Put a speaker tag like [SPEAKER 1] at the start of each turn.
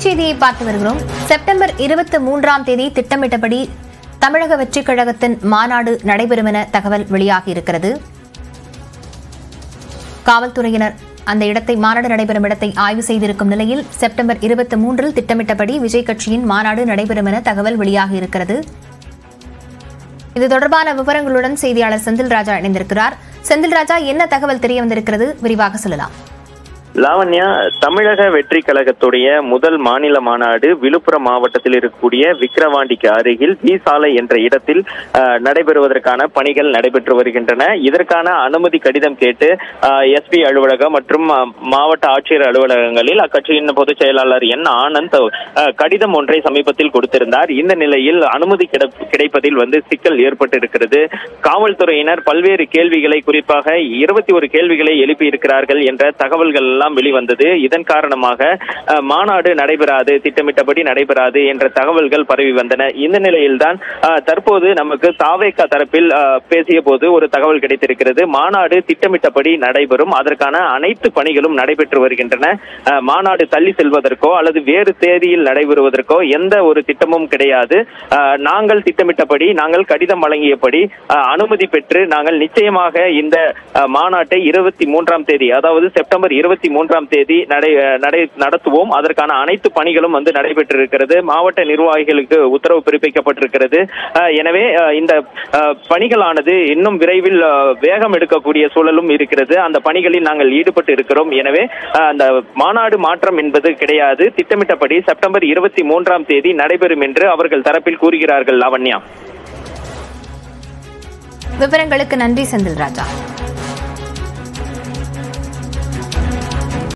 [SPEAKER 1] செய்தியை பார்த்து வருகிறோம் செப்டம்பர் இருபத்தி மூன்றாம் தேதி திட்டமிட்டபடி தமிழக வெற்றிக் கழகத்தின் மாநாடு நடைபெறும் என தகவல் வெளியாகியிருக்கிறது காவல்துறையினர் அந்த இடத்தை மாநாடு நடைபெறும் இடத்தை ஆய்வு செய்திருக்கும் நிலையில் செப்டம்பர் இருபத்தி மூன்றில் திட்டமிட்டபடி விஜய் கட்சியின் மாநாடு நடைபெறும் என தகவல் வெளியாகியிருக்கிறது இது தொடர்பான விவரங்களுடன் செய்தியாளர் செந்தில் ராஜா இணைந்திருக்கிறார் செந்தில் ராஜா என்ன தகவல் தெரிய வந்திருக்கிறது விரிவாக சொல்லலாம்
[SPEAKER 2] லாவண்யா தமிழக வெற்றி கழகத்துடைய முதல் மாநில மாநாடு விழுப்புரம் மாவட்டத்தில் இருக்கக்கூடிய விக்கிரவாண்டிக்கு அருகில் வி சாலை என்ற இடத்தில் அஹ், நடைபெறுவதற்கான பணிகள் நடைபெற்று வருகின்றன இதற்கான அனுமதி கடிதம் கேட்டு எஸ்பி அலுவலகம் மற்றும் அஹ், மாவட்ட ஆட்சியர் அலுவலகங்களில் அக்கட்சியின் பொதுச் செயலாளர் என் ஆனந்த் அஹ், கடிதம் ஒன்றை சமீபத்தில் கொடுத்திருந்தார் இந்த நிலையில் அனுமதி கிடை- கிடைப்பதில் வந்து சிக்கல் ஏற்பட்டிருக்கிறது காவல்துறையினர் பல்வேறு கேள்விகளை குறிப்பாக இருபத்தி ஒரு கேள்விகளை எழுப்பி இருக்கிறார்கள் என்ற தகவல்கள் எல்லாம் வெளிவந்தது இதன் காரணமாக அஹ், மாநாடு நடைபெறாது திட்டமிட்டபடி நடைபெறாது என்ற தகவல்கள் பரவி வந்தன இந்த நிலையில்தான் அஹ், தற்போது நமக்கு தாவேகா தரப்பில் அஹ், பேசிய போது ஒரு தகவல் கிடைத்திருக்கிறது மாநாடு திட்டமிட்டபடி நடைபெறும் அதற்கான அனைத்து பணிகளும் நடைபெற்று வருகின்றன அஹ், மாநாடு தள்ளி செல்வதற்கோ அல்லது வேறு தேதியில் நடைபெறுவதற்கோ எந்த ஒரு திட்டமும் கிடையாது அஹ், நாங்கள் திட்டமிட்டபடி நாங்கள் கடிதம் வழங்கியபடி அஹ், அனுமதி பெற்று நாங்கள் நிச்சயமாக இந்த அஹ், மாநாட்டை இருபத்தி மூன்றாம் தேதி அதாவது செப்டம்பர் இருபத்தி மூன்றாம் தேதி நடை அஹ், நடை நடத்துவோம் அதற்கான அனைத்து பணிகளும் வந்து நடைபெற்றிருக்கிறது மாவட்ட நிர்வாகிகளுக்கு உத்தரவு பிறப்பிக்கப்பட்டிருக்கிறது அஹ், எனவே அஹ், இந்த அஹ், பணிகளானது இன்னும் விரைவில் அஹ், வேகம் எடுக்கக்கூடிய சூழலும் இருக்கிறது அந்த பணிகளில் நாங்கள் ஈடுபட்டு இருக்கிறோம் எனவே அஹ், அந்த மாநாடு மாற்றம் என்பது கிடையாது திட்டமிட்டபடி செப்டம்பர் இருபத்தி மூன்றாம் தேதி நடைபெறும் என்று அவர்கள் தரப்பில் கூறுகிறார்கள் லாவண்யா
[SPEAKER 1] விவரங்களுக்கு நன்றி செந்தில் ராஜா